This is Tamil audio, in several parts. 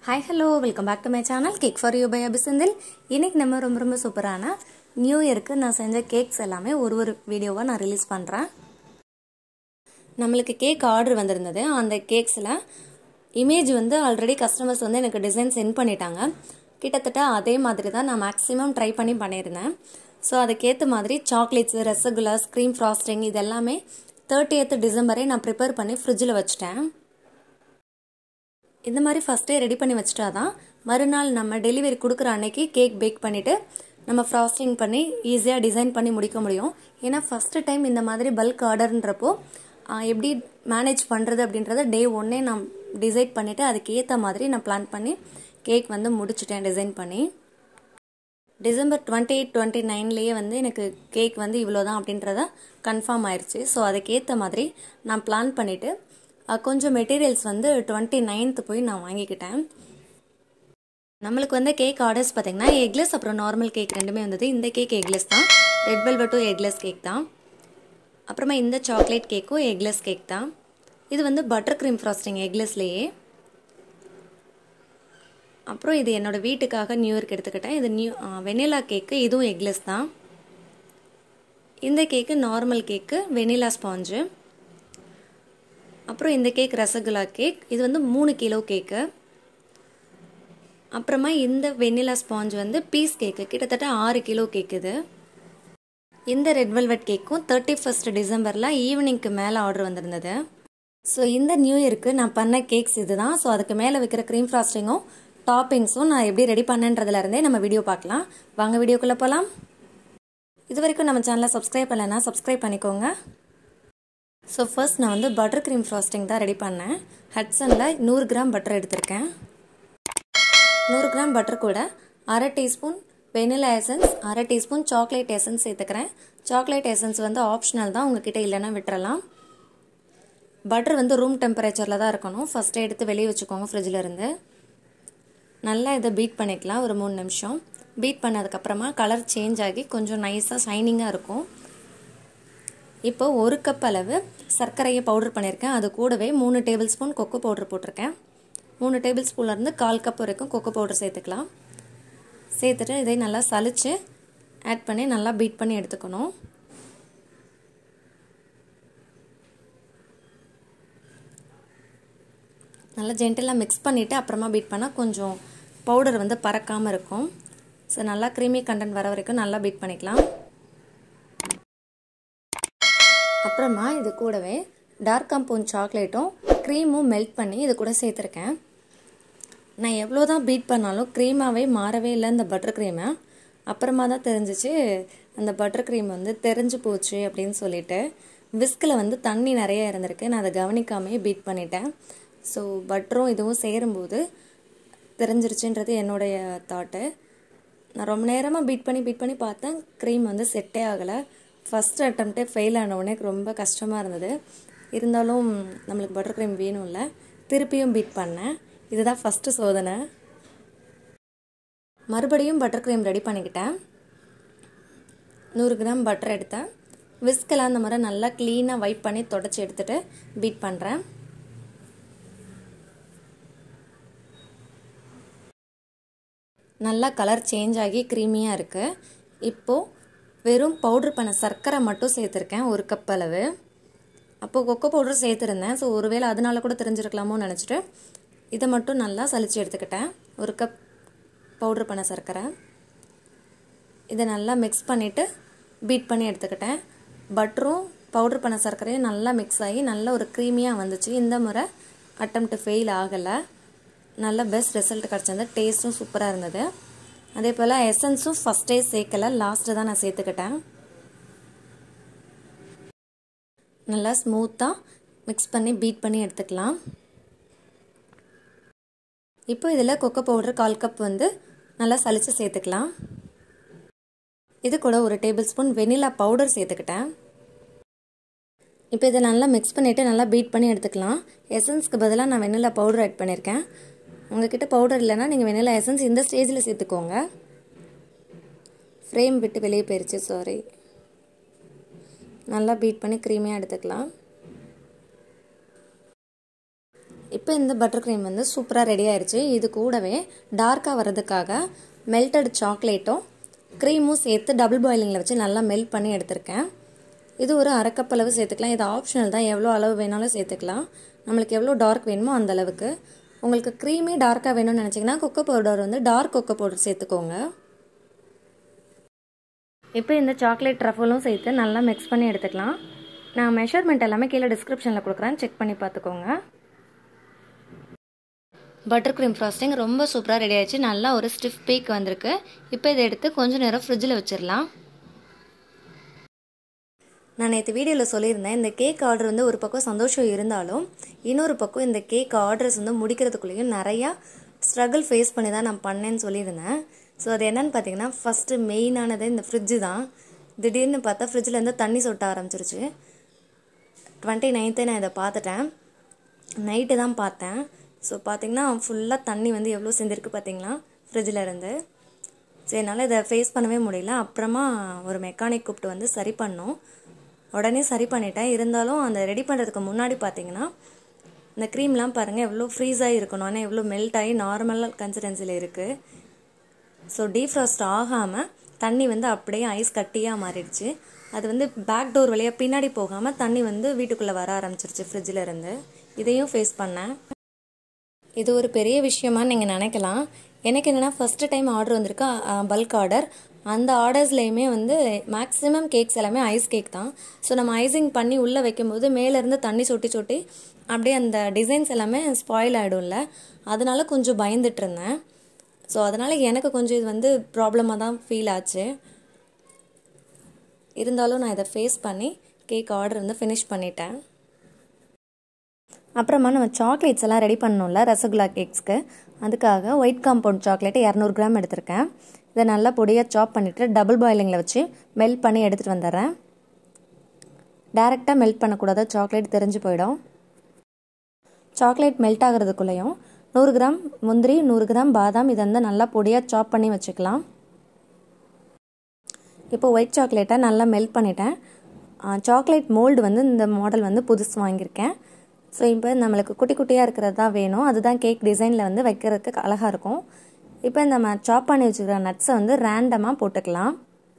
hi hello welcome back to my channel cake for you by அபிசந்தில் இன்னைக்கு நம்ம ரொம்ப ரொம்ப சூப்பரான நியூ இயருக்கு நான் செஞ்ச கேக்ஸ் எல்லாமே ஒரு ஒரு வீடியோவாக நான் ரிலீஸ் பண்ணுறேன் நம்மளுக்கு கேக் ஆர்டர் வந்திருந்தது அந்த கேக்ஸில் இமேஜ் வந்து ஆல்ரெடி கஸ்டமர்ஸ் வந்து எனக்கு டிசைன் சென்ட் பண்ணிட்டாங்க கிட்டத்தட்ட அதே மாதிரி தான் நான் மேக்ஸிமம் ட்ரை பண்ணி பண்ணியிருந்தேன் ஸோ அதுக்கேற்ற மாதிரி சாக்லேட்ஸு ரசகுல்லாஸ் க்ரீம் ஃப்ராஸ்டிங் இது எல்லாமே தேர்ட்டியத்து டிசம்பரே நான் ப்ரிப்பேர் பண்ணி ஃப்ரிட்ஜில் வச்சுட்டேன் இந்த மாதிரி ஃபஸ்ட்டே ரெடி பண்ணி வச்சுட்டா தான் மறுநாள் நம்ம டெலிவரி கொடுக்குற அன்னைக்கு கேக் பேக் பண்ணிவிட்டு நம்ம ஃப்ராஸ்டிங் பண்ணி ஈஸியாக டிசைன் பண்ணி முடிக்க முடியும் ஏன்னா ஃபஸ்ட்டு டைம் இந்த மாதிரி பல்க் ஆர்டர்ன்றப்போ எப்படி மேனேஜ் பண்ணுறது அப்படின்றத டே ஒன்னே நான் டிசைட் பண்ணிவிட்டு அதுக்கு ஏற்ற மாதிரி நான் பிளான் பண்ணி கேக் வந்து முடிச்சிட்டேன் டிசைன் பண்ணி டிசம்பர் டுவெண்ட்டி எயிட் டுவெண்ட்டி நைன்லேயே வந்து எனக்கு கேக் வந்து இவ்வளோ தான் அப்படின்றத கன்ஃபார்ம் ஆயிடுச்சு ஸோ அதுக்கேற்ற மாதிரி நான் பிளான் பண்ணிவிட்டு கொஞ்சம் மெட்டீரியல்ஸ் வந்து டுவெண்ட்டி நைன்த்து போய் நான் வாங்கிக்கிட்டேன் நம்மளுக்கு வந்து கேக் ஆர்டர்ஸ் பார்த்தீங்கன்னா எக்லெஸ் அப்புறம் நார்மல் கேக் ரெண்டுமே வந்தது இந்த கேக் எக்லெஸ் தான் ரெட் வெல்வெட்டும் எக்லெஸ் கேக் தான் அப்புறமா இந்த சாக்லேட் கேக்கும் எக்லெஸ் கேக் தான் இது வந்து பட்டர் க்ரீம் ஃப்ராஸ்டிங் எக்லெஸ்லேயே அப்புறம் இது என்னோடய வீட்டுக்காக நியூ இயர்க்கு எடுத்துக்கிட்டேன் இது நியூ வெனிலா கேக்கு இதுவும் எக்லெஸ் தான் இந்த cake normal cake vanilla sponge அப்புறம் இந்த கேக் ரசகுல்லா கேக் இது வந்து மூணு கிலோ கேக்கு அப்புறமா இந்த வெண்ணிலா ஸ்பாஞ்ச் வந்து பீஸ் கேக்கு கிட்டத்தட்ட ஆறு கிலோ கேக் இது இந்த ரெட் வெல்வெட் கேக்கும் தேர்ட்டி ஃபஸ்ட் டிசம்பரில் ஈவினிங்க்கு மேலே ஆர்டர் வந்திருந்தது ஸோ இந்த நியூ இயருக்கு நான் பண்ண கேக்ஸ் இதுதான் ஸோ அதுக்கு மேலே வைக்கிற க்ரீம் ஃப்ராஸ்டிங்கும் டாப்பிங்ஸும் நான் எப்படி ரெடி பண்ணேன்றதுல இருந்தே நம்ம வீடியோ பார்க்கலாம் வாங்க வீடியோக்குள்ளே போகலாம் இது வரைக்கும் நம்ம சேனலை சப்ஸ்கிரைப் பண்ணலைன்னா சப்ஸ்கிரைப் பண்ணிக்கோங்க ஸோ ஃபர்ஸ்ட் நான் வந்து பட்டர் க்ரீம் ஃப்ராஸ்டிங் தான் ரெடி பண்ணேன் ஹட்சனில் நூறு கிராம் பட்டர் எடுத்திருக்கேன் நூறு கிராம் பட்டர் கூட அரை டீஸ்பூன் வெனிலா எசன்ஸ் அரை டீஸ்பூன் சாக்லேட் எசன்ஸ் சேர்த்துக்கிறேன் சாக்லேட் எசன்ஸ் வந்து ஆப்ஷனல் தான் உங்ககிட்ட இல்லைன்னா விட்டுறலாம் பட்டர் வந்து ரூம் டெம்பரேச்சரில் தான் இருக்கணும் ஃபஸ்ட்டு எடுத்து வெளியே வச்சுக்கோங்க ஃப்ரிட்ஜில் இருந்து நல்லா இதை பீட் பண்ணிக்கலாம் ஒரு மூணு நிமிஷம் பீட் பண்ணதுக்கப்புறமா கலர் சேஞ்ச் ஆகி கொஞ்சம் நைஸாக ஷைனிங்காக இருக்கும் இப்போ ஒரு கப் அளவு சர்க்கரையை பவுடர் பண்ணியிருக்கேன் அது கூடவே மூணு டேபிள் ஸ்பூன் கொக்கோ பவுடர் போட்டிருக்கேன் மூணு டேபிள் ஸ்பூன்லேருந்து கால் கப் வரைக்கும் கொக்கோ பவுடர் சேர்த்துக்கலாம் சேர்த்துட்டு இதை நல்லா சலித்து ஆட் பண்ணி நல்லா பீட் பண்ணி எடுத்துக்கணும் நல்லா ஜென்டலாக மிக்ஸ் பண்ணிவிட்டு அப்புறமா பீட் பண்ணால் கொஞ்சம் பவுடர் வந்து பறக்காமல் இருக்கும் ஸோ நல்லா க்ரீமி கண்டென்ட் வர வரைக்கும் நல்லா பீட் பண்ணிக்கலாம் அப்புறமா இது கூடவே டார்க் காம்பவுண்ட் சாக்லேட்டும் க்ரீமும் மெல்ட் பண்ணி இது கூட சேர்த்துருக்கேன் நான் எவ்வளோ தான் பீட் பண்ணாலும் க்ரீமாகவே மாறவே இல்லை இந்த பட்டர் க்ரீமை அப்புறமா தான் தெரிஞ்சிச்சு அந்த பட்டர் க்ரீம் வந்து தெரிஞ்சு போச்சு அப்படின்னு சொல்லிட்டு விஸ்கில் வந்து தண்ணி நிறைய இருந்திருக்கு நான் அதை கவனிக்காமே பீட் பண்ணிட்டேன் ஸோ பட்டரும் இதுவும் சேரும்போது தெரிஞ்சிருச்சுன்றது என்னுடைய தாட்டு நான் ரொம்ப நேரமாக பீட் பண்ணி பீட் பண்ணி பார்த்தேன் க்ரீம் வந்து செட்டே ஆகலை ஃபஸ்ட் அட்டம்ப்டே ஃபெயில் ஆனவுடனே ரொம்ப கஷ்டமாக இருந்தது இருந்தாலும் நம்மளுக்கு பட்டர் க்ரீம் வேணும்ல திருப்பியும் பீட் பண்ணேன் இதுதான் ஃபஸ்ட்டு சோதனை மறுபடியும் பட்டர் க்ரீம் ரெடி பண்ணிக்கிட்டேன் நூறு கிராம் பட்டர் எடுத்தேன் விஸ்கெல்லாம் அந்த மாதிரி நல்லா க்ளீனாக வைப் பண்ணி தொடச்சி எடுத்துகிட்டு பீட் பண்ணுறேன் நல்லா கலர் சேஞ்ச் ஆகி க்ரீமியாக இருக்குது இப்போது வெறும் பவுட்ரு பண்ண சர்க்கரை மட்டும் சேர்த்துருக்கேன் ஒரு கப் அளவு அப்போது கொக்கோ பவுடர் சேர்த்துருந்தேன் ஸோ ஒருவேளை அதனால கூட தெரிஞ்சிருக்கலாமோன்னு நினச்சிட்டு இதை மட்டும் நல்லா சலிச்சு எடுத்துக்கிட்டேன் ஒரு கப் பவுட்ரு பண்ண சர்க்கரை இதை நல்லா மிக்ஸ் பண்ணிவிட்டு பீட் பண்ணி எடுத்துக்கிட்டேன் பட்டரும் பவுட்ரு பண்ண சர்க்கரையும் நல்லா மிக்ஸ் ஆகி நல்ல ஒரு க்ரீமியாக வந்துச்சு இந்த முறை அட்டம்ப்ட் ஃபெயில் ஆகலை நல்ல பெஸ்ட் ரிசல்ட் கிடச்சிருந்து டேஸ்ட்டும் சூப்பராக இருந்தது அதே போல் எசன்ஸும் ஃபஸ்ட்டே சேர்க்கலை லாஸ்ட்டு தான் நான் சேர்த்துக்கிட்டேன் நல்லா ஸ்மூத்தாக மிக்ஸ் பண்ணி பீட் பண்ணி எடுத்துக்கலாம் இப்போ இதில் கொக்கோ பவுடர் கால் கப் வந்து நல்லா சளிச்சு சேர்த்துக்கலாம் இது கூட ஒரு டேபிள் ஸ்பூன் வெனிலா பவுடர் சேர்த்துக்கிட்டேன் இப்போ இதை நல்லா மிக்ஸ் பண்ணிவிட்டு நல்லா பீட் பண்ணி எடுத்துக்கலாம் எசன்ஸ்க்கு பதிலாக நான் வெனிலா பவுடர் ஆட் பண்ணியிருக்கேன் உங்ககிட்ட பவுடர் இல்லைன்னா நீங்கள் வெனிலா எசன்ஸ் இந்த ஸ்டேஜில் சேர்த்துக்கோங்க ஃப்ரேம் விட்டு வெளியே போயிடுச்சு சாரி நல்லா பீட் பண்ணி க்ரீமியாக எடுத்துக்கலாம் இப்போ இந்த பட்டர் க்ரீம் வந்து சூப்பராக ரெடி ஆயிடுச்சு இது கூடவே டார்க்காக வர்றதுக்காக மெல்டட் சாக்லேட்டும் க்ரீமும் சேர்த்து டபுள் பாயிலிங்கில் வச்சு நல்லா மெல்ட் பண்ணி எடுத்திருக்கேன் இது ஒரு அரை கப் அளவு சேர்த்துக்கலாம் இது ஆப்ஷனல் தான் எவ்வளோ அளவு வேணாலும் சேர்த்துக்கலாம் நம்மளுக்கு எவ்வளோ டார்க் வேணுமோ அந்த அளவுக்கு உங்களுக்கு க்ரீமே டார்க்காக வேணும்னு நினச்சிங்கன்னா கொக்கோ பவுடர் வந்து டார்க் கொக்கோ பவுடர் சேர்த்துக்கோங்க இப்போ இந்த சாக்லேட் ட்ரஃபலும் சேர்த்து நல்லா மிக்ஸ் பண்ணி எடுத்துக்கலாம் நான் மெஷர்மெண்ட் எல்லாமே கீழே டிஸ்கிரிப்ஷனில் கொடுக்குறேன் செக் பண்ணி பார்த்துக்கோங்க பட்டர் க்ரீம் ஃப்ராஸ்டிங் ரொம்ப சூப்பராக ரெடி ஆயிடுச்சு நல்லா ஒரு ஸ்டிஃப் பீக் வந்திருக்கு இப்போ இதை எடுத்து கொஞ்சம் நேரம் ஃப்ரிட்ஜில் வச்சிடலாம் நான் நேற்று வீடியோவில் சொல்லியிருந்தேன் இந்த கேக் ஆர்டர் வந்து ஒரு பக்கம் சந்தோஷம் இருந்தாலும் இன்னொரு பக்கம் இந்த கேக் ஆர்டர்ஸ் வந்து முடிக்கிறதுக்குள்ளேயும் நிறையா ஸ்ட்ரகிள் ஃபேஸ் பண்ணி தான் நான் பண்ணேன்னு சொல்லியிருந்தேன் ஸோ அது என்னன்னு பார்த்தீங்கன்னா ஃபஸ்ட்டு மெயினானது இந்த ஃப்ரிட்ஜு தான் திடீர்னு பார்த்தா ஃப்ரிட்ஜிலேருந்து தண்ணி சொட்ட ஆரம்பிச்சிருச்சு டுவெண்ட்டி நைன்த்தே நான் இதை பார்த்துட்டேன் நைட்டு தான் பார்த்தேன் ஸோ பார்த்தீங்கன்னா ஃபுல்லாக தண்ணி வந்து எவ்வளோ சேர்ந்துருக்கு பார்த்தீங்களா ஃப்ரிட்ஜில் இருந்து ஸோ என்னால் இதை ஃபேஸ் பண்ணவே முடியல அப்புறமா ஒரு மெக்கானிக் கூப்பிட்டு வந்து சரி பண்ணோம் உடனே சரி பண்ணிட்டேன் இருந்தாலும் அந்த ரெடி பண்ணுறதுக்கு முன்னாடி பார்த்தீங்கன்னா இந்த க்ரீம்லாம் பாருங்கள் எவ்வளோ ஃப்ரீஸ் ஆகி இருக்கணும் ஆனால் எவ்வளோ மெல்ட் ஆகி நார்மல் கன்சிஸ்டன்சியில் இருக்குது ஸோ டீஃப்ராஸ்ட் ஆகாமல் தண்ணி வந்து அப்படியே ஐஸ் கட்டியாக மாறிடுச்சு அது வந்து பேக் டோர் வழியாக பின்னாடி போகாமல் தண்ணி வந்து வீட்டுக்குள்ளே வர ஆரம்பிச்சிருச்சு ஃப்ரிட்ஜில் இருந்து இதையும் ஃபேஸ் பண்ணேன் இது ஒரு பெரிய விஷயமா நீங்கள் நினைக்கலாம் எனக்கு என்னென்னா ஃபஸ்ட்டு டைம் ஆர்டர் வந்திருக்கு பல்க் ஆர்டர் அந்த ஆர்டர்ஸ்லேயுமே வந்து மேக்ஸிமம் கேக்ஸ் எல்லாமே ஐஸ் கேக் தான் ஸோ நம்ம ஐசிங் பண்ணி உள்ளே வைக்கும்போது மேலேருந்து தண்ணி சொட்டி சொட்டி அப்படியே அந்த டிசைன்ஸ் எல்லாமே ஸ்பாயில் ஆகிடும்ல அதனால கொஞ்சம் பயந்துட்டு இருந்தேன் ஸோ அதனால் எனக்கு கொஞ்சம் இது வந்து ப்ராப்ளமாக தான் ஃபீல் ஆச்சு இருந்தாலும் நான் இதை ஃபேஸ் பண்ணி கேக் ஆர்டர் வந்து ஃபினிஷ் பண்ணிட்டேன் அப்புறமா நம்ம சாக்லேட்ஸ் எல்லாம் ரெடி பண்ணணும்ல ரசகுல்லா கேக்ஸ்க்கு அதுக்காக ஒயிட் காம்பவுண்ட் சாக்லேட்டு இரநூறு கிராம் எடுத்திருக்கேன் இதை நல்லா பொடியாக சாப் பண்ணிவிட்டு டபுள் பாயிலிங்கில் வச்சு மெல்ட் பண்ணி எடுத்துகிட்டு வந்துடுறேன் டேரெக்டாக மெல்ட் பண்ணக்கூடாது சாக்லேட் தெரிஞ்சு போயிடும் சாக்லேட் மெல்ட் ஆகிறதுக்குள்ளேயும் நூறு கிராம் முந்திரி நூறு கிராம் பாதாம் இதை வந்து நல்லா பொடியாக சாப் பண்ணி வச்சுக்கலாம் இப்போ ஒயிட் சாக்லேட்டை நல்லா மெல்ட் பண்ணிட்டேன் சாக்லேட் மோல்டு வந்து இந்த மாடல் வந்து புதுசு வாங்கியிருக்கேன் ஸோ இப்போ நம்மளுக்கு குட்டி குட்டியாக இருக்கிறது தான் வேணும் அதுதான் கேக் டிசைனில் வந்து வைக்கிறதுக்கு அழகாக இருக்கும் இப்போ நம்ம சாப் பண்ணி வச்சுக்கிற நட்ஸை வந்து ரேண்டமாக போட்டுக்கலாம்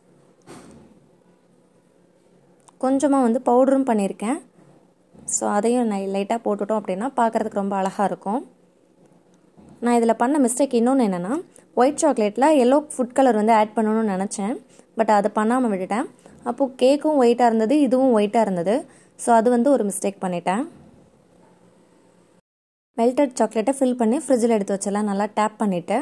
கொஞ்சமாக வந்து பவுடரும் பண்ணியிருக்கேன் ஸோ அதையும் நை லைட்டாக போட்டுட்டோம் அப்படின்னா பார்க்குறதுக்கு ரொம்ப அழகாக இருக்கும் நான் இதில் பண்ண மிஸ்டேக் இன்னொன்று என்னென்னா ஒயிட் சாக்லேட்டில் எல்லோ ஃபுட் கலர் வந்து ஆட் பண்ணணும்னு நினச்சேன் பட் அதை பண்ணாமல் விட்டுட்டேன் அப்போது கேக்கும் ஒயிட்டாக இருந்தது இதுவும் ஒயிட்டாக இருந்தது ஸோ அது வந்து ஒரு மிஸ்டேக் பண்ணிட்டேன் மெல்டட் சாக்லேட்டை ஃபில் பண்ணி ஃப்ரிட்ஜில் எடுத்து வச்சிடலாம் நல்லா டேப் பண்ணிவிட்டு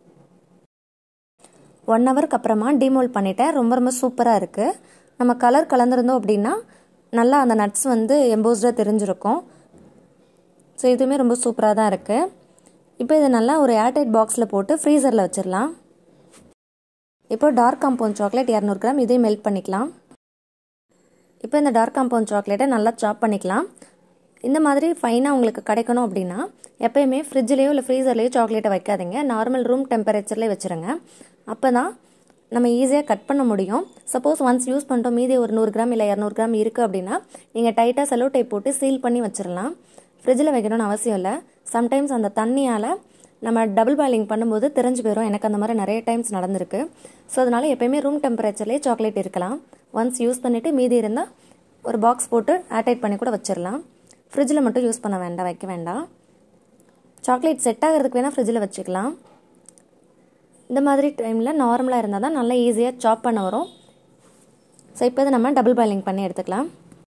ஒன் ஹவருக்கு அப்புறமா டிமோல்ட் பண்ணிட்டேன் ரொம்ப ரொம்ப சூப்பராக இருக்குது நம்ம கலர் கலந்துருந்தோம் அப்படின்னா நல்லா அந்த நட்ஸ் வந்து எம்போஸ்டாக தெரிஞ்சிருக்கும் ஸோ இதுவுமே ரொம்ப சூப்பராக தான் இருக்குது இப்போ இதை நல்லா ஒரு ஏர்டைட் பாக்ஸில் போட்டு ஃப்ரீசரில் வச்சிடலாம் இப்போ டார்க் காம்பவுண்ட் சாக்லேட் இரநூறு கிராம் இதையும் மெல்ட் பண்ணிக்கலாம் இப்போ இந்த டார்க் காம்பவுண்ட் சாக்லேட்டை நல்லா சாப் பண்ணிக்கலாம் இந்த மாதிரி ஃபைனாக உங்களுக்கு கிடைக்கணும் அப்படின்னா எப்பயுமே ஃப்ரிட்ஜ்லேயோ இல்லை ஃப்ரீசர்லேயோ சாக்லேட்டை வைக்காதீங்க நார்மல் ரூம் டெம்பரேச்சர்லேயே வச்சுருங்க அப்போ தான் நம்ம ஈஸியாக கட் பண்ண முடியும் சப்போஸ் ஒன்ஸ் யூஸ் பண்ணிட்டோம் மீதி ஒரு நூறு கிராம் இல்லை இரநூறு கிராம் இருக்குது அப்படின்னா நீங்கள் டைட்டாக செலோ டைப் போட்டு சீல் பண்ணி வச்சிடலாம் ஃப்ரிட்ஜில் வைக்கணும்னு அவசியம் இல்லை சம்டைம்ஸ் அந்த தண்ணியால் நம்ம டபுள் பாயிலிங் பண்ணும்போது தெரிஞ்சு போயிடும் எனக்கு அந்த மாதிரி நிறைய டைம்ஸ் நடந்திருக்கு ஸோ அதனால் எப்பயுமே ரூம் டெம்பரேச்சர்லேயே சாக்லேட் இருக்கலாம் ஒன்ஸ் யூஸ் பண்ணிவிட்டு மீதி இருந்தால் ஒரு பாக்ஸ் போட்டு ஏர்டைட் பண்ணி கூட வச்சிடலாம் ஃப்ரிட்ஜில் மட்டும் யூஸ் பண்ண வேண்டாம் வைக்க வேண்டாம் சாக்லேட் செட் ஆகிறதுக்கு வேணால் ஃப்ரிட்ஜில் வச்சுக்கலாம் இந்த மாதிரி டைமில் நார்மலாக இருந்தால் தான் நல்லா ஈஸியாக சாப் பண்ண வரும் ஸோ இப்போ இதை நம்ம டபுள் பாயிலிங் பண்ணி எடுத்துக்கலாம்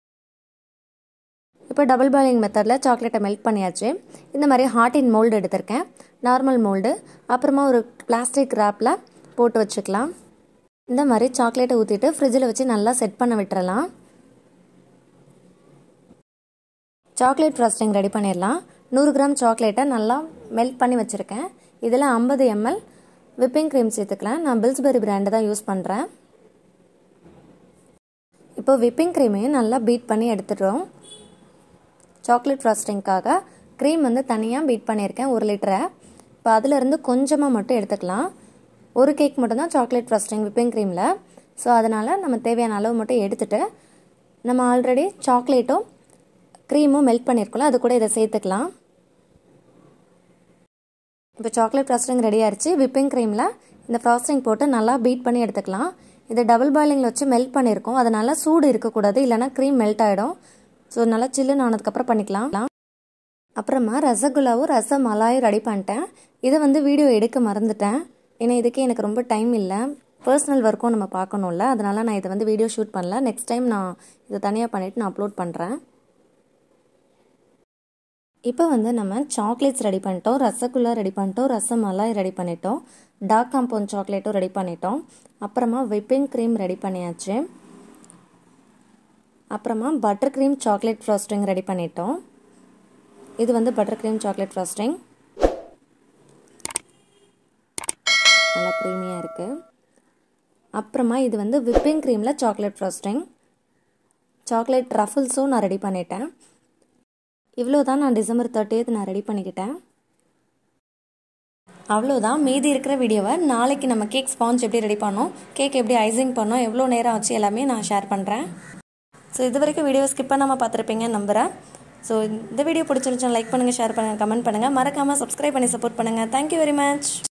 இப்போ டபுள் பாயிலிங் மெத்தடில் சாக்லேட்டை மெல்ட் பண்ணியாச்சு இந்த மாதிரி ஹாட் இன் மோல்டு எடுத்திருக்கேன் நார்மல் மோல்டு அப்புறமா ஒரு பிளாஸ்டிக் ரேப்பில் போட்டு வச்சுக்கலாம் இந்த மாதிரி சாக்லேட்டை ஊற்றிட்டு ஃப்ரிட்ஜில் வச்சு நல்லா செட் பண்ண விட்டுறலாம் சாக்லேட் ஃப்ராஸ்டிங் ரெடி பண்ணிடலாம் நூறு கிராம் சாக்லேட்டை நல்லா மெல்ட் பண்ணி வச்சுருக்கேன் இதில் ஐம்பது எம்எல் விப்பிங் க்ரீம் சேர்த்துக்கலாம் நான் பில்ஸ்பெரி பிராண்டு தான் யூஸ் பண்ணுறேன் இப்போ விப்பிங் க்ரீமையும் நல்லா பீட் பண்ணி எடுத்துடுறோம் சாக்லேட் ஃப்ராஸ்டிங்க்காக க்ரீம் வந்து தனியாக பீட் பண்ணியிருக்கேன் ஒரு லிட்டரை இப்போ அதிலிருந்து கொஞ்சமாக மட்டும் எடுத்துக்கலாம் ஒரு கேக் மட்டும்தான் சாக்லேட் ஃப்ராஸ்டிங் விப்பிங் க்ரீமில் ஸோ அதனால் நம்ம தேவையான அளவு மட்டும் எடுத்துகிட்டு நம்ம ஆல்ரெடி சாக்லேட்டும் க்ரீமும் மெல்ட் பண்ணியிருக்கோம்ல அது கூட இதை சேர்த்துக்கலாம் இப்போ சாக்லேட் ஃப்ராஸ்டிங் ரெடி ஆயிடுச்சு விப்பிங் க்ரீமில் இந்த ஃப்ராஸ்டிங் போட்டு நல்லா பீட் பண்ணி எடுத்துக்கலாம் இது டபுள் பாயிலிங்கில் வச்சு மெல்ட் பண்ணியிருக்கோம் அது நல்லா சூடு இருக்கக்கூடாது இல்லைனா க்ரீம் மெல்ட் ஆகிடும் ஸோ நல்லா சில்லுன்னு ஆனதுக்கப்புறம் பண்ணிக்கலாம் அப்புறமா ரசகுல்லாவும் ரச மலாயும் ரெடி பண்ணிட்டேன் இதை வந்து வீடியோ எடுக்க மறந்துட்டேன் ஏன்னா இதுக்கே எனக்கு ரொம்ப டைம் இல்லை பர்சனல் ஒர்க்கும் நம்ம பார்க்கணும்ல அதனால் நான் இதை வந்து வீடியோ ஷூட் பண்ணல நெக்ஸ்ட் டைம் நான் இதை தனியாக பண்ணிவிட்டு நான் அப்லோட் பண்ணுறேன் இப்போ வந்து நம்ம சாக்லேட்ஸ் ரெடி பண்ணிட்டோம் ரசகுல்லா ரெடி பண்ணிட்டோம் ரசமலாய் ரெடி பண்ணிட்டோம் டார்க் காம்பவுண்ட் சாக்லேட்டும் ரெடி பண்ணிட்டோம் அப்புறமா விப்பிங் க்ரீம் ரெடி பண்ணியாச்சு அப்புறமா butter cream chocolate frosting ready பண்ணிட்டோம் இது வந்து பட்டர் க்ரீம் சாக்லேட் ஃப்ராஸ்டிங் நல்லா க்ரீமியாக இருக்குது அப்புறமா இது வந்து விப்பிங் க்ரீமில் சாக்லேட் ஃப்ராஸ்டிங் சாக்லேட் ரஃபிள்ஸும் நான் ரெடி பண்ணிட்டேன் இவ்வளோ தான் நான் டிசம்பர் தேர்ட்டியத் நான் ரெடி பண்ணிக்கிட்டேன் அவ்வளோதான் மீதி இருக்கிற வீடியோவை நாளைக்கு நம்ம கேக் ஸ்பாஞ்ச் எப்படி ரெடி பண்ணோம் கேக் எப்படி ஐசிங் பண்ணோம் எவ்வளோ நேரம் ஆச்சு எல்லாமே நான் ஷேர் பண்ணுறேன் ஸோ இது வரைக்கும் வீடியோ ஸ்கிப் பண்ணாமல் பார்த்துருப்பீங்க நம்புகிறேன் ஸோ இந்த வீடியோ பிடிச்சிருந்துச்சுன்னா லைக் பண்ணுங்கள் ஷேர் பண்ணுங்கள் கமெண்ட் பண்ணுங்கள் மறக்காமல் சப்ஸ்கிரைப் பண்ணி சப்போர்ட் பண்ணுங்கள் தேங்க்யூ வெரி மச்